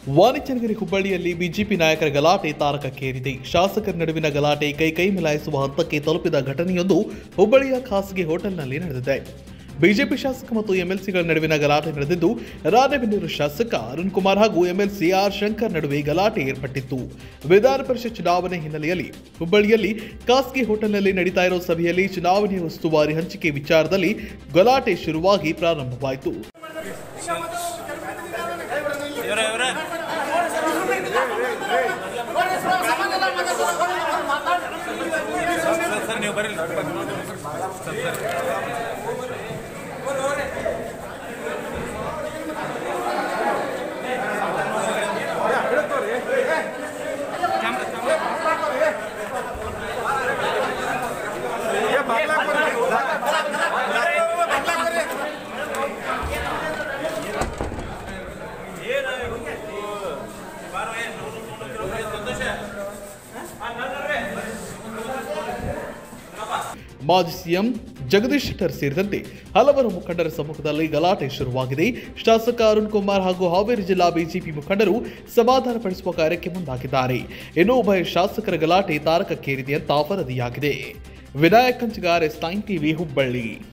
ವಾಣಿಜ್ಯನಗರಿ ಹುಬ್ಬಳ್ಳಿಯಲ್ಲಿ ಬಿಜೆಪಿ ನಾಯಕರ ಗಲಾಟೆ ತಾರಕಕ್ಕೇರಿದೆ ಶಾಸಕರ ನಡುವಿನ ಗಲಾಟೆ ಕೈ ಕೈ ಮಿಲಾಯಿಸುವ ಹಂತಕ್ಕೆ ತಲುಪಿದ ಘಟನೆಯೊಂದು ಹುಬ್ಬಳ್ಳಿಯ ಖಾಸಗಿ ಹೋಟೆಲ್ನಲ್ಲಿ ನಡೆದಿದೆ ಬಿಜೆಪಿ ಶಾಸಕ ಮತ್ತು ಎಂಎಲ್ಸಿಗಳ ನಡುವಿನ ಗಲಾಟೆ ನಡೆದಿದ್ದು ರಾಣೆಬೆನ್ನೂರು ಶಾಸಕ ಅರುಣ್ ಕುಮಾರ್ ಹಾಗೂ ಎಂಎಲ್ಸಿ ಆರ್ ಶಂಕರ್ ನಡುವೆ ಗಲಾಟೆ ಏರ್ಪಟ್ಟಿತ್ತು ವಿಧಾನ ಪರಿಷತ್ ಚುನಾವಣೆ ಹಿನ್ನೆಲೆಯಲ್ಲಿ ಹುಬ್ಬಳ್ಳಿಯಲ್ಲಿ ಖಾಸಗಿ ಹೋಟೆಲ್ನಲ್ಲಿ ನಡೀತಾ ಇರೋ ಸಭೆಯಲ್ಲಿ ಚುನಾವಣೆ ಉಸ್ತುವಾರಿ ಹಂಚಿಕೆ ವಿಚಾರದಲ್ಲಿ ಗಲಾಟೆ ಶುರುವಾಗಿ ಪ್ರಾರಂಭವಾಯಿತು ಇವರೇ ಇವರೇ ಸರ್ ಸರ್ ನೀವು ಬರಲಿ ಸರ್ ಸರ್ ಮಾಜಿ ಸಿಎಂ ಜಗದೀಶ್ ಶೆಟ್ಟರ್ ಸೇರಿದಂತೆ ಹಲವರು ಮುಖಂಡರ ಸಮ್ಮುಖದಲ್ಲಿ ಗಲಾಟೆ ಶುರುವಾಗಿದೆ ಶಾಸಕ ಅರುಣ್ ಕುಮಾರ್ ಹಾಗೂ ಹಾವೇರಿ ಜಿಲ್ಲಾ ಬಿಜೆಪಿ ಮುಖಂಡರು ಸಮಾಧಾನ ಪಡಿಸುವ ಕಾರ್ಯಕ್ಕೆ ಮುಂದಾಗಿದ್ದಾರೆ ಇನ್ನು ಉಭಯ ಶಾಸಕರ ಗಲಾಟೆ ತಾರಕಕ್ಕೇರಿದೆ ಅಂತ ವರದಿಯಾಗಿದೆ Vinayak Kanchigar S nine TV Hubballi